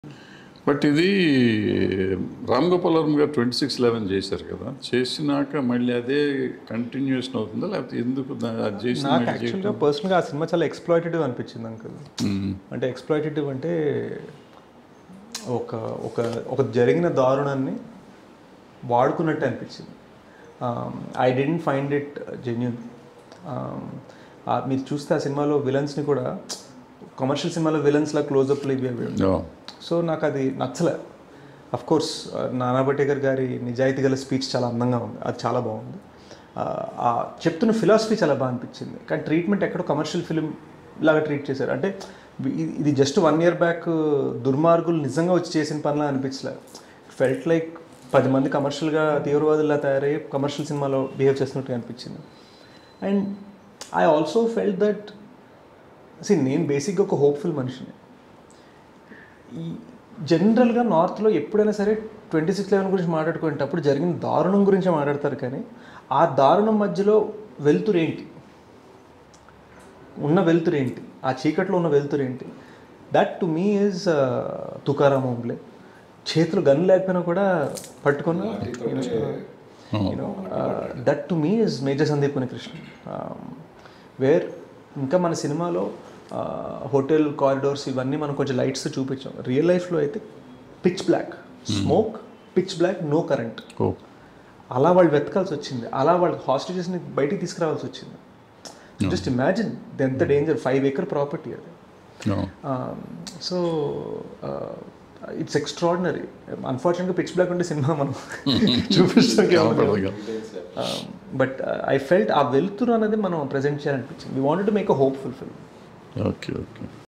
But ఇది రామ్ గోపాల్ వర్మ గారు twenty six eleven చేశారు కదా చేసినాక మళ్ళీ అదే కంటిన్యూషన్ అవుతుందా లేకపోతే ఎందుకు దా- అది చేసిన నాకు మళ్ళీ యాక్చువల్గా పర్సనల్గా ఆ సినిమా చాలా ఎక్స్ప్లాయిటేటివ్ అనిపించింది అంకుల్ మ్మ్. అంటే ఎక్స్ప్లాయిటేటివ్ అంటే ఒక ఒక ఒక జరిగిన దారుణాన్ని వాడుకున్నట్టు అనిపించింది I didn't find it genuine మీరు చూస్తే ఆ సినిమాలో విలన్స్ని కూడా కమర్షియల్ సినిమాలో విలన్స్లా క్లోజప్లు ఇవి అవి Yeah. సో నాకు అది నచ్చలే అఫ్ కోర్స్ నానా పటేకర్ గారి నిజాయితీ గల స్పీచ్ చాలా అందంగా ఉంది అది చాలా బాగుంది ఆ, ఆ చెప్తున్న ఫిలాసఫీ చాలా బాగా అనిపించింది కానీ ట్రీట్మెంట్ ఎక్కడో కమర్షియల్ ఫిలిం లాగా ట్రీట్ చేశారు అంటే ఇది- ఇది జస్ట్ వన్ ఇయర్ బ్యాక్ దుర్మార్గులు నిజంగా వచ్చి చేసిన పనిలా అనిపించలే ఫెల్ట్ లైక్ పది మంది కమర్షియల్గా తీవ్రవాదుల్లా తయారయ్యి కమర్షియల్ సినిమాలో బిహేవ్ చేస్తున్నట్టుగా అనిపించింది and I also felt that సి నేను బేసిక్గా ఒక హోప్ఫుల్ మనిషిని ఈ జనరల్గా నార్త్లో ఎప్పుడైనా సరే ట్వంటీ సిక్స్ లెవెన్ గురించి మాట్లాడుకునేటప్పుడు జరిగిన దారుణం గురించి మాట్లాడతారు కానీ ఆ దారుణం మధ్యలో వెలుతురు ఏంటి ఉన్న వెలుతురు ఏంటి ఆ చీకట్లో ఉన్న వెలుతురు ఏంటి that to me is Tukaram Ombale చేతులు గన్ లేకపోయినా కూడా పట్టుకున్న you know that to me is major Sandeep Krishna where ఇంకా మన సినిమాలో హోటల్ కారిడోర్స్ ఇవన్నీ మనం కొంచెం లైట్స్ చూపించాం రియల్ లైఫ్లో అయితే pitch black smoke pitch black no current Oh. అలా వాళ్ళు వెతకాల్సి వచ్చింది అలా వాళ్ళ హాస్టేజెస్ని బయటికి తీసుకురావాల్సి వచ్చింది జస్ట్ ఇమాజిన్ ఎంత డేంజర్ ఫైవ్ ఏకర్ ప్రాపర్టీ అది No. సో ఇట్స్ ఎక్స్ట్రాడినరీ అన్ఫార్చునేట్గా పిచ్ బ్లాక్ ఉండే సినిమా మనం చూపిస్తాం కనపడదు. బట్ ఐ ఫెల్ట్ ఆ వెలుతురు అనేది మనం ప్రజెంట్ చేయాలనిపించింది we wanted to make a hopeful film okay okay